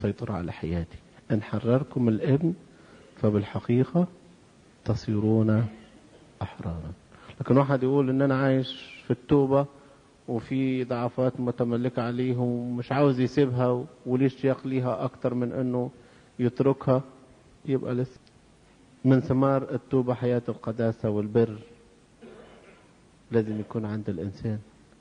سيطرة على حياتي إن حرركم الابن فبالحقيقة تصيرون أحرارا لكن واحد يقول إن أنا عايش في التوبة وفي ضعفات متملكة عليه ومش عاوز يسيبها وليه اشتياق ليها أكتر من إنه يتركها يبقى لسه من ثمار التوبة حياة القداسة والبر لازم يكون عند الإنسان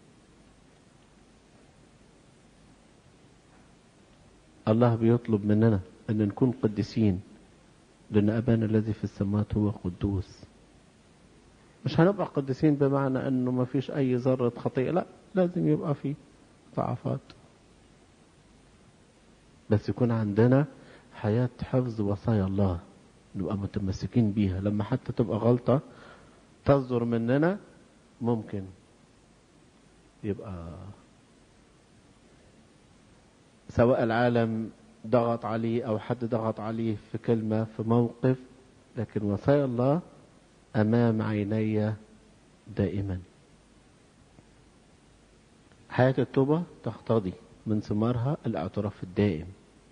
الله بيطلب مننا أن نكون قديسين لأن أبانا الذي في السماوات هو قدوس مش هنبقى قديسين بمعنى أنه ما فيش أي ذرة خطيئة لا لازم يبقى في ضعفات بس يكون عندنا حياة حفظ وصايا الله نبقى متمسكين بيها لما حتى تبقى غلطة تصدر مننا ممكن يبقى سواء العالم ضغط عليه أو حد ضغط عليه في كلمة في موقف لكن وصايا الله أمام عيني دائما حياة التوبة تقتضي من ثمارها الاعتراف الدائم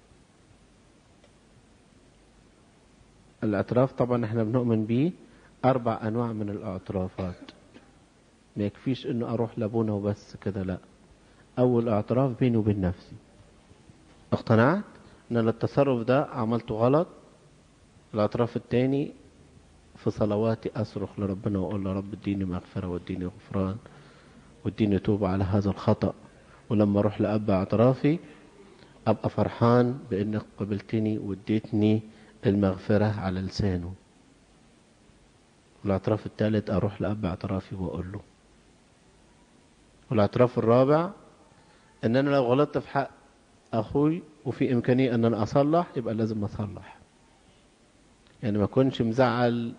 الاعتراف طبعا احنا بنؤمن بيه أربع أنواع من الاعترافات ما يكفيش انه اروح لابونا وبس كده لا اول اعتراف بيني وبين نفسي اقتنعت ان التصرف ده عملته غلط الاعتراف التاني في صلواتي اصرخ لربنا واقول له رب اديني مغفرة واديني غفران واديني توبة على هذا الخطأ ولما اروح لأب اعترافي ابقى فرحان بانك قبلتني واديتني المغفرة على لسانه والاعتراف الثالث اروح لأب اعترافي واقول له والاعتراف الرابع ان انا لو غلطت في حق اخوي وفي امكانيه ان انا اصلح يبقى لازم اصلح يعني ما اكونش مزعل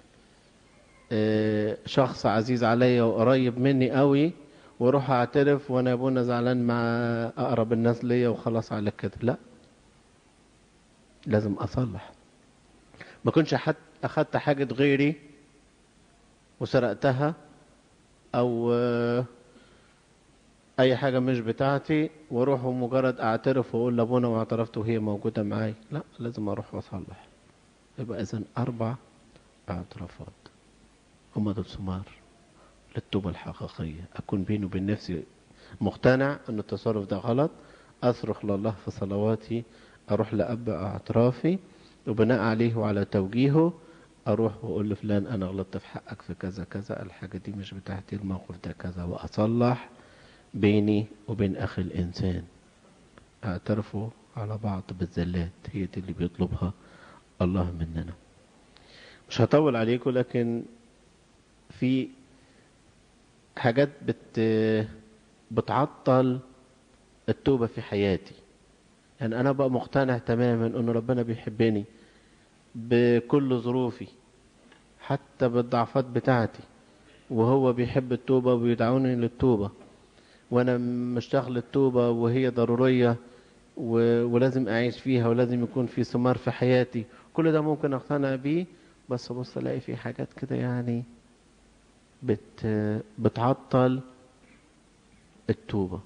شخص عزيز عليا وقريب مني قوي واروح اعترف وانا ابونا زعلان مع اقرب الناس ليا وخلاص على كده لا لازم اصلح ما كنتش اخدت حاجه غيري وسرقتها او اي حاجة مش بتاعتي واروح ومجرد اعترف واقول لابونا واعترفت وهي موجودة معاي لا لازم اروح واصلح يبقى اذا اربع اعترافات هما دول ثمار للتوبة الحقيقية اكون بيني وبين نفسي مقتنع ان التصرف ده غلط اصرخ لله في صلواتي اروح لاب اعترافي وبناء عليه وعلى توجيهه اروح واقول لفلان انا غلطت في حقك في كذا كذا الحاجة دي مش بتاعتي الموقف ده كذا واصلح بيني وبين أخي الإنسان اعترفوا على بعض بالزلات هي دي اللي بيطلبها الله مننا مش هطول عليكم لكن في حاجات بت بتعطل التوبة في حياتي يعني أنا بقى مقتنع تماما أن ربنا بيحبني بكل ظروفي حتى بالضعفات بتاعتي وهو بيحب التوبة وبيدعوني للتوبة وانا مشتاق للتوبه وهي ضروريه و... ولازم اعيش فيها ولازم يكون في ثمار في حياتي كل ده ممكن اقتنع بيه بس بص الاقي في حاجات كده يعني بت... بتعطل التوبه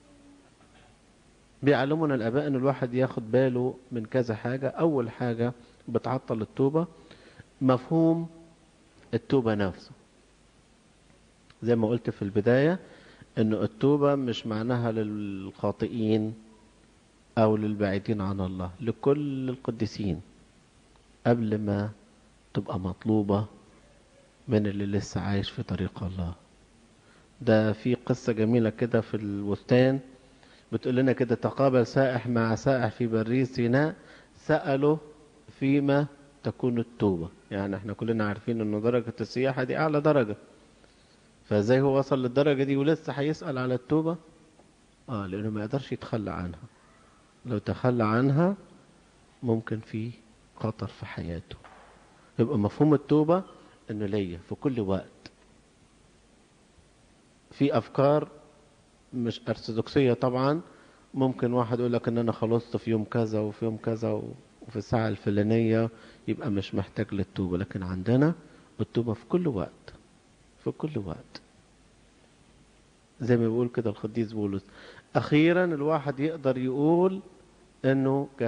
بيعلمنا الاباء ان الواحد ياخد باله من كذا حاجه اول حاجه بتعطل التوبه مفهوم التوبه نفسه زي ما قلت في البدايه ان التوبة مش معناها للخاطئين او للبعيدين عن الله لكل القديسين قبل ما تبقى مطلوبة من اللي لسه عايش في طريق الله ده في قصة جميلة كده في البستان بتقول لنا كده تقابل سائح مع سائح في برية سيناء سألوا فيما تكون التوبة يعني احنا كلنا عارفين ان درجة السياحة دي اعلى درجة فازاي هو وصل للدرجة دي ولسه هيسأل على التوبة اه لانه ما يقدرش يتخلى عنها لو تخلى عنها ممكن في خطر في حياته يبقى مفهوم التوبة انه ليا في كل وقت في افكار مش ارثوذكسية طبعا ممكن واحد يقول لك ان انا خلصت في يوم كذا وفي يوم كذا وفي الساعة الفلانية يبقى مش محتاج للتوبة لكن عندنا التوبة في كل وقت في كل وقت زي ما بيقول كده القديس بولس اخيرا الواحد يقدر يقول انه